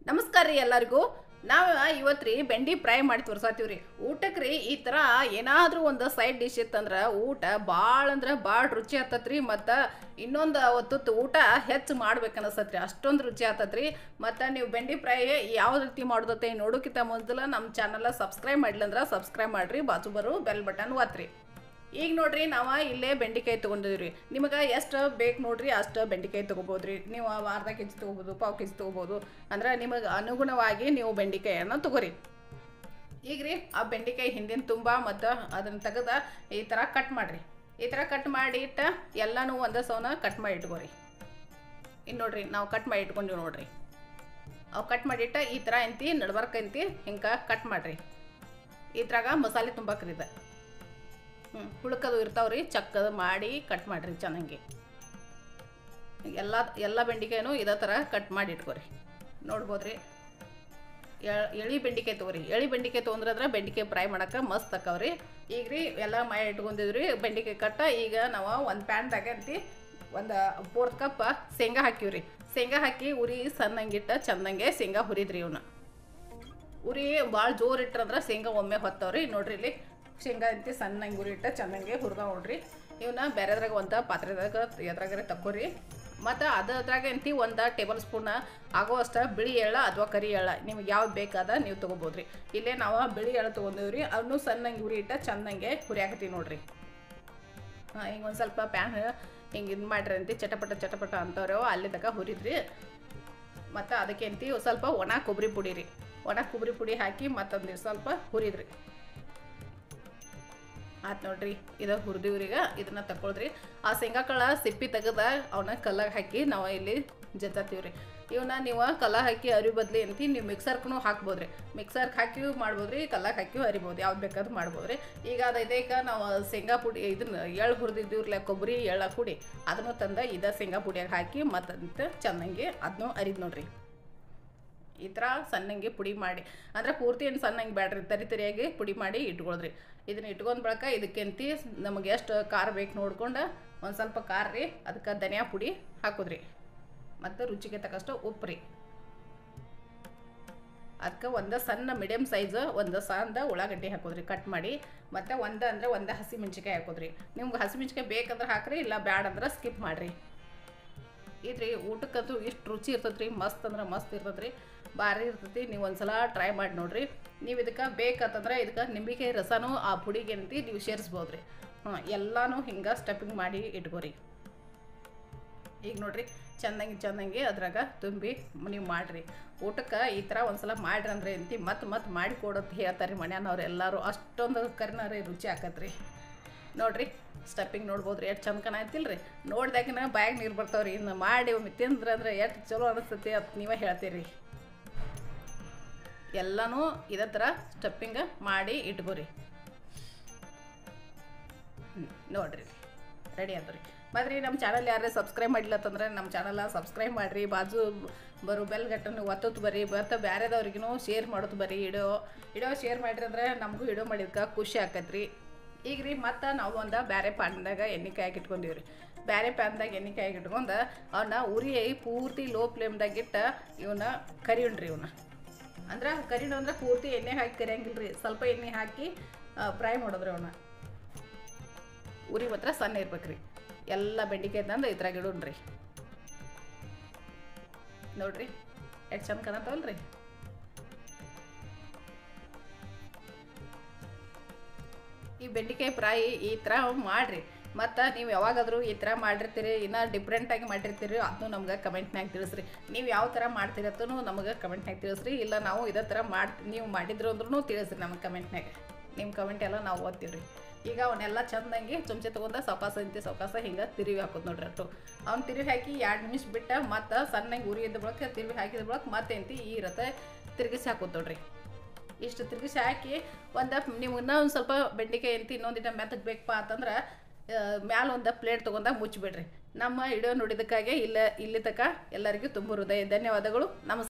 ನಮಸ್ಕಾರ ರೀ ಎಲ್ಲರಿಗೂ ನಾವು ಇವತ್ತು ರೀ ಬೆಂಡಿ ಫ್ರೈ ಮಾಡಿ ತೋರ್ಸಾತೀವಿ ರೀ ಊಟಕ್ಕೆ ರೀ ಈ ಥರ ಏನಾದರೂ ಒಂದು ಸೈಡ್ ಡಿಶ್ ಇತ್ತಂದ್ರೆ ಊಟ ಭಾಳ ಅಂದ್ರೆ ಭಾಳ ರುಚಿ ಆತತ್ರಿ ಮತ್ತು ಇನ್ನೊಂದು ಅವತ್ತು ಊಟ ಹೆಚ್ಚು ಮಾಡ್ಬೇಕು ಅನಿಸ್ತತ್ರಿ ಅಷ್ಟೊಂದು ರುಚಿ ಆತತ್ರಿ ಮತ್ತು ನೀವು ಬೆಂಡಿ ಫ್ರೈ ಯಾವ ರೀತಿ ಮಾಡೋದತ್ತೆ ನೋಡೋಕ್ಕಿಂತ ಮೊದಲು ನಮ್ಮ ಚಾನಲ್ ಸಬ್ಸ್ಕ್ರೈಬ್ ಮಾಡ್ಲಂದ್ರೆ ಸಬ್ಸ್ಕ್ರೈಬ್ ಮಾಡಿರಿ ಬಾಜು ಬರೋ ಬೆಲ್ ಬಟನ್ ಒತ್ತಿರಿ ಈಗ ನೋಡ್ರಿ ನಾವು ಇಲ್ಲೇ ಬೆಂಡೆಕಾಯಿ ತೊಗೊಂಡಿದ್ರಿ ನಿಮಗೆ ಎಷ್ಟು ಬೇಕು ನೋಡ್ರಿ ಅಷ್ಟು ಬೆಂಡೆಕಾಯಿ ತೊಗೋಬೋದ್ರಿ ನೀವು ಅರ್ಧ ಕೆ ಜಿ ತೊಗೋಬೋದು ಪಾವು ಕೆ ಜಿ ತೊಗೋಬೋದು ಅಂದ್ರೆ ನಿಮಗೆ ಅನುಗುಣವಾಗಿ ನೀವು ಬೆಂಡೆಕಾಯನ್ನು ತೊಗೋರಿ ಈಗ ರೀ ಆ ಬೆಂಡೆಕಾಯಿ ಹಿಂದಿನ ತುಂಬ ಮತ್ತು ಅದನ್ನು ತೆಗೆದ ಈ ಥರ ಕಟ್ ಮಾಡಿರಿ ಈ ಥರ ಕಟ್ ಮಾಡಿ ಇಟ್ಟ ಎಲ್ಲನೂ ಒಂದೇ ಸೌನ ಕಟ್ ಮಾಡಿ ಇಟ್ಕೋರಿ ಇನ್ನು ನೋಡ್ರಿ ನಾವು ಕಟ್ ಮಾಡಿ ಇಟ್ಕೊಂಡಿವಿ ನೋಡ್ರಿ ಅವು ಕಟ್ ಮಾಡಿಟ್ಟ ಈ ಥರ ಎಂತಿ ನಡ್ಬರ್ಕ್ ಎಂತಿ ಹಿಂಗೆ ಕಟ್ ಮಾಡಿರಿ ಈ ಥರಾಗ ಮಸಾಲೆ ತುಂಬಕ್ರಿದ ಹ್ಞೂ ಹುಳ್ಕದು ಇರ್ತಾವ್ರಿ ಚಕ್ಕದು ಮಾಡಿ ಕಟ್ ಮಾಡಿರಿ ಚೆನ್ನಾಗಿ ಎಲ್ಲ ಎಲ್ಲ ಬೆಂಡಿಕಾಯಿನೂ ಇದೇ ಥರ ಕಟ್ ಮಾಡಿ ಇಟ್ಕೊರಿ ನೋಡ್ಬೋದ್ರಿ ಎ- ಎಳಿ ಬೆಂಡಿಕಾಯಿ ತೊಗೊರಿ ಎಳಿ ಬೆಂಡಿಕಾಯಿ ತೊಗೊಂಡ್ರೆ ಬೆಂಡಿಕಾಯಿ ಫ್ರೈ ಮಾಡಕ್ಕೆ ಮಸ್ತ್ ಅಕ್ಕವ್ರಿ ಈಗ ರೀ ಎಲ್ಲ ಮಾಡಿ ಇಟ್ಕೊಂಡಿದ್ರಿ ಬೆಂಡಿಕಾಯಿ ಕಟ್ಟ ಈಗ ನಾವು ಒಂದು ಪ್ಯಾನ್ದಾಗ ಅಂತಿ ಒಂದು ಫೋರ್ತ್ ಕಪ್ ಶೇಂಗಾ ಹಾಕಿವ್ರಿ ಶೇಂಗಾ ಹಾಕಿ ಉರಿ ಸಣ್ಣಂಗಿಟ್ಟ ಚಂದಂಗೆ ಶೇಂಗಾ ಹುರಿದ್ರಿ ಇವನ್ನ ಉರಿ ಭಾಳ ಜೋರು ಇಟ್ರಂದ್ರೆ ಶೇಂಗಾ ಒಮ್ಮೆ ಹೊತ್ತವ್ರಿ ನೋಡ್ರಿ ಇಲ್ಲಿ ಶೇಂಗಾ ಅಂತಿ ಸಣ್ಣಂಗೆ ಉರಿ ಇಟ್ಟ ಚೆನ್ನಾಗಿ ಹುರಿದ ನೋಡ್ರಿ ಇವನ್ನ ಬೇರೆದ್ರಾಗ ಒಂದು ಪಾತ್ರೆದಾಗ ಎದ್ರಾಗರೆ ತಕ್ಕೋರಿ ಮತ್ತು ಅದ್ರಾಗ ಅಂತಿ ಒಂದು ಟೇಬಲ್ ಸ್ಪೂನ್ ಆಗೋ ಅಷ್ಟ ಬಿಳಿ ಎಳ್ಳ ಅಥವಾ ಕರಿ ಎಳ್ಳ ನಿಮ್ಗೆ ಯಾವ್ದು ಬೇಕಾದ ನೀವು ತೊಗೋಬೋದ್ರಿ ಇಲ್ಲೇ ನಾವು ಬಿಳಿ ಎಳ್ಳು ತೊಗೊಂಡಿವ್ರಿ ಅವನು ಸಣ್ಣಂಗೆ ಉರಿ ಇಟ್ಟ ಚೆನ್ನಾಗೆ ಹುರಿಯಾಕತ್ತೀವಿ ನೋಡ್ರಿ ಹಾಂ ಹಿಂಗೆ ಒಂದು ಸ್ವಲ್ಪ ಪ್ಯಾನ್ ಹಿಂಗೆ ಇದು ಮಾಡ್ರಿ ಅಂತಿ ಚಟಪಟ ಚಟಪಟ ಅಂತವ್ರೆ ಅಲ್ಲಿ ತನಕ ಹುರಿದ್ರಿ ಮತ್ತು ಅದಕ್ಕೆ ಅಂತಿ ಸ್ವಲ್ಪ ಒಣ ಕೊಬ್ಬರಿ ಪುಡಿ ರೀ ಒಣ ಕೊಬ್ಬರಿ ಪುಡಿ ಹಾಕಿ ಮತ್ತೊಂದು ಸ್ವಲ್ಪ ಹುರಿದ್ರಿ ಆಯ್ತು ನೋಡ್ರಿ ಇದು ಹುರಿದಿವ್ರೀಗ ಇದನ್ನ ತಗೊಳ್ದ್ರಿ ಆ ಶೇಂಗಾ ಕಾಳ ಸಿಪ್ಪಿ ತೆಗೆದ ಅವನ್ನ ಕಲ್ಲಾಗ ಹಾಕಿ ನಾವು ಇಲ್ಲಿ ಜಜ್ಜತ್ತೀವ್ರಿ ಇವನ್ನ ನೀವು ಕಲ್ಲ ಹಾಕಿ ಅರಿ ಬದ್ಲಿ ಅಂತಿ ನೀವು ಮಿಕ್ಸರ್ಗೂ ಹಾಕ್ಬೋದ್ರಿ ಮಿಕ್ಸರ್ಗೆ ಹಾಕಿ ಮಾಡ್ಬೋದ್ರಿ ಕಲ್ಲಾಗ ಹಾಕಿ ಅರಿಬೋದು ಯಾವ್ದು ಬೇಕಾದ್ರೂ ಮಾಡ್ಬೋದ್ರಿ ಈಗ ಅದೈದೇಕ ನಾವು ಶೇಂಗಾ ಪುಡಿ ಇದನ್ನ ಎಳ್ಳು ಹುರಿದಿದ್ದೀವ್ರಲ್ಲ ಕೊಬ್ಬರಿ ಎಳ್ಳ ಪುಡಿ ಅದನ್ನು ತಂದ ಇದ ಶೇಂಗಾ ಪುಡಿಯಾಗ ಹಾಕಿ ಮತ್ತಂತ ಚೆನ್ನಾಗಿ ಅದನ್ನು ಅರಿದ್ ನೋಡ್ರಿ ಈ ಥರ ಸಣ್ಣಂಗೆ ಪುಡಿ ಮಾಡಿ ಅಂದರೆ ಪೂರ್ತಿ ಏನು ಸಣ್ಣಂಗೆ ಬ್ಯಾಡ್ರಿ ತರಿ ತರಿಯಾಗಿ ಪುಡಿ ಮಾಡಿ ಇಟ್ಕೊಳ್ರಿ ಇದನ್ನ ಇಟ್ಕೊಂಡ್ ಬಳಕ ಇದಕ್ಕೆಂತಿ ನಮಗೆ ಎಷ್ಟು ಖಾರ ಬೇಕು ನೋಡ್ಕೊಂಡು ಒಂದು ಸ್ವಲ್ಪ ಖಾರ ರೀ ಅದಕ್ಕೆ ಧನಿಯಾ ಪುಡಿ ಹಾಕೋದ್ರಿ ಮತ್ತು ರುಚಿಗೆ ತಕ್ಕಷ್ಟು ಉಪ್ಪು ರೀ ಅದಕ್ಕೆ ಒಂದು ಸಣ್ಣ ಮೀಡಿಯಮ್ ಸೈಜ್ ಒಂದು ಸಣ್ಣ ಉಳ್ಳಾಗಡ್ಡಿ ಹಾಕೋದ್ರಿ ಕಟ್ ಮಾಡಿ ಮತ್ತು ಒಂದು ಅಂದರೆ ಒಂದು ಹಸಿ ಮೆಣ್ಸಿಕಾಯಿ ಹಾಕೋದ್ರಿ ನಿಮ್ಗೆ ಹಸಿ ಮೆಣ್ಸಿಕಾಯಿ ಬೇಕಂದ್ರೆ ಹಾಕ್ರಿ ಇಲ್ಲ ಬ್ಯಾಡ ಅಂದ್ರೆ ಸ್ಕಿಪ್ ಮಾಡಿರಿ ಇದ್ರಿ ಊಟಕ್ಕಂತೂ ಇಷ್ಟು ರುಚಿ ಇರ್ತೈತೆ ರೀ ಮಸ್ತ್ ಅಂದ್ರೆ ಮಸ್ತ್ ಇರ್ತೈತೆ ರೀ ಭಾರಿ ಇರ್ತೈತಿ ನೀವು ಒಂದ್ಸಲ ಟ್ರೈ ಮಾಡಿ ನೋಡ್ರಿ ನೀವು ಇದಕ್ಕೆ ಬೇಕಂತಂದ್ರೆ ಇದಕ್ಕೆ ನಿಂಬಿಕಾಯಿ ರಸನೂ ಆ ಪುಡಿಗೆ ಅಂತಿ ನೀವು ಸೇರಿಸ್ಬೋದು ರೀ ಹಾಂ ಎಲ್ಲನೂ ಹಿಂಗೆ ಸ್ಟೆಪ್ಪಿಂಗ್ ಮಾಡಿ ಇಟ್ಕೋರಿ ಈಗ ನೋಡ್ರಿ ಚಂದಂಗೆ ಚಂದಂಗೆ ಅದ್ರಾಗ ತುಂಬಿ ನೀವು ಮಾಡಿರಿ ಊಟಕ್ಕೆ ಈ ಥರ ಒಂದ್ಸಲ ಮಾಡ್ರಿ ಅಂದ್ರೆ ಅಂತಿ ಮತ್ತೆ ಮತ್ತೆ ಮಾಡಿ ಕೊಡೋದು ಹೇಳ್ತಾರೆ ಮನ್ಯಾನವ್ರು ಎಲ್ಲರೂ ಅಷ್ಟೊಂದು ಕರಿನಾರಿ ರುಚಿ ಆಕತ್ರಿ ನೋಡ್ರಿ ಸ್ಟೆಪ್ಪಿಂಗ್ ನೋಡ್ಬೋದ್ರಿ ಎಷ್ಟು ಚಂದ ಕಾಣತ್ತಿಲ್ಲ ರೀ ನೋಡ್ದಾಗಿನ ಬ್ಯಾಗ್ ನೀರು ಬರ್ತಾವ್ರಿ ಇನ್ನು ಮಾಡಿ ಒಮ್ಮೆ ತಿಂದ್ರೆ ಅಂದ್ರೆ ಎಷ್ಟು ಚಲೋ ಅನಿಸ್ತೈತಿ ಅಂತ ನೀವೇ ಹೇಳ್ತೀರಿ ಎಲ್ಲನೂ ಇದೇ ಥರ ಸ್ಟೆಪ್ಪಿಂಗ್ ಮಾಡಿ ಇಟ್ಕೋರಿ ಹ್ಞೂ ನೋಡ್ರಿ ರೆಡಿ ಆದ್ರಿ ಮತ್ತು ರೀ ನಮ್ಮ ಚಾನಲ್ ಯಾರೇ ಸಬ್ಸ್ಕ್ರೈಬ್ ಮಾಡಿಲ್ಲತ್ತಂದ್ರೆ ನಮ್ಮ ಚಾನಲ ಸಬ್ಸ್ಕ್ರೈಬ್ ಮಾಡಿರಿ ಬಾಜು ಬರೋ ಬೆಲ್ ಗಟ್ಟನ್ನು ಒತ್ತೊತ್ತು ಬರ್ರಿ ಮತ್ತು ಬೇರೆದವ್ರಿಗೂ ಶೇರ್ ಮಾಡೋದು ಬರ್ರಿ ಇಡೋ ಇಡೋ ಶೇರ್ ಮಾಡಿರಿ ಅಂದ್ರೆ ನಮಗೂ ಇಡೋ ಮಾಡಿದ್ಕೆ ಖುಷಿ ಆಕತ್ರಿ ಈಗ ರೀ ಮತ್ತು ನಾವು ಒಂದು ಬೇರೆ ಪ್ಯಾನ್ದಾಗ ಎಣ್ಣೆ ಕಾಯಿ ಇಟ್ಕೊಂಡಿವಿ ರೀ ಬೇರೆ ಪ್ಯಾನ್ದಾಗ ಎಣ್ಣೆ ಕಾಯಿ ಇಟ್ಕೊಂಡು ಅವನ್ನ ಉರಿ ಪೂರ್ತಿ ಲೋ ಫ್ಲೇಮ್ದಾಗ ಇಟ್ಟು ಇವನ್ನ ಕರಿಯುಣ್ರಿ ಇವನ್ನ ಅಂದ್ರೆ ಕರಿಣ ಅಂದ್ರೆ ಪೂರ್ತಿ ಎಣ್ಣೆ ಹಾಕಿ ಕರಿಯಂಗಿಲ್ಲ ರೀ ಸ್ವಲ್ಪ ಎಣ್ಣೆ ಹಾಕಿ ಫ್ರೈ ಮಾಡೋದ್ರಿ ಅವನ್ನ ಉರಿ ಮಾತ್ರ ಸಣ್ಣ ಇರ್ಬೇಕ್ರಿ ಎಲ್ಲ ಬೆಂಡಿಕಾಯಿ ತಂದು ಇದ್ರಾಗ ಇಡೋಣ್ರಿ ನೋಡ್ರಿ ಎಷ್ಟು ಚಂದ ಕಾಣತ್ತವಲ್ರಿ ಈ ಬೆಂಡಿಕಾಯಿ ಫ್ರೈ ಈ ಥರ ಮಾಡಿರಿ ಮತ್ತು ನೀವು ಯಾವಾಗಾದರೂ ಈ ಥರ ಮಾಡಿರ್ತೀರಿ ಇನ್ನೂ ಡಿಫ್ರೆಂಟಾಗಿ ಮಾಡಿರ್ತೀರಿ ಅದನ್ನು ನಮ್ಗೆ ಕಮೆಂಟ್ನಾಗ ತಿಳಿಸ್ರಿ ನೀವು ಯಾವ ಥರ ಮಾಡ್ತೀರಿ ಅಂತೂ ನಮಗೆ ಕಮೆಂಟ್ನಾಗ ತಿಳಿಸ್ರಿ ಇಲ್ಲ ನಾವು ಇದೇ ಥರ ಮಾಡಿ ನೀವು ಮಾಡಿದ್ರು ಅಂದ್ರೂ ತಿಳಿಸ್ರಿ ನಮಗೆ ಕಮೆಂಟ್ನಾಗ ನಿಮ್ಮ ಕಮೆಂಟ್ ಎಲ್ಲ ನಾವು ಓದ್ತೀವಿ ರೀ ಈಗ ಅವನ್ನೆಲ್ಲ ಚಂದಂಗೆ ಚಮಚೆ ತೊಗೊಂಡ ಸೌಕಾಸ ಇಂತಿ ಸೌಕಾಸ ಹಿಂಗೆ ತಿರುವಿ ಹಾಕೋದು ನೋಡ್ರಿ ಅಟ್ಟು ಅವ್ನು ತಿರುವಿ ಹಾಕಿ ಎರಡು ನಿಮಿಷ ಬಿಟ್ಟು ಮತ್ತು ಸಣ್ಣಗೆ ಉರಿ ಇದ್ದ ಬಳಕ ತಿರುವಿ ಹಾಕಿದ ಬಳಕ ಮತ್ತೆ ಎಂತಿ ಈ ರಥ ತಿರುಗಿಸಿ ಹಾಕೋದು ನೋಡ್ರಿ ಇಷ್ಟು ತಿರುಗಿಸಿ ಹಾಕಿ ಒಂದು ನೀವು ಇನ್ನೂ ಒಂದು ಸ್ವಲ್ಪ ಬೆಂಡೆಕಾಯಿ ಎಂತಿ ಇನ್ನೊಂದಿನ ಮೆತ್ತಗೆ ಬೇಕಪ್ಪ ಅಂತಂದ್ರೆ ಮ್ಯಾಲ ಒಂದು ಪ್ಲೇಟ್ ತೊಗೊಂಡಾಗ ಮುಚ್ಚಿಬಿಡ್ರಿ ನಮ್ಮ ವಿಡಿಯೋ ನೋಡಿದ್ದಕ್ಕಾಗಿ ಇಲ್ಲ ಇಲ್ಲಿ ತನಕ ಎಲ್ಲರಿಗೂ ತುಂಬ ಹೃದಯ ಧನ್ಯವಾದಗಳು ನಮಸ್ಕಾರ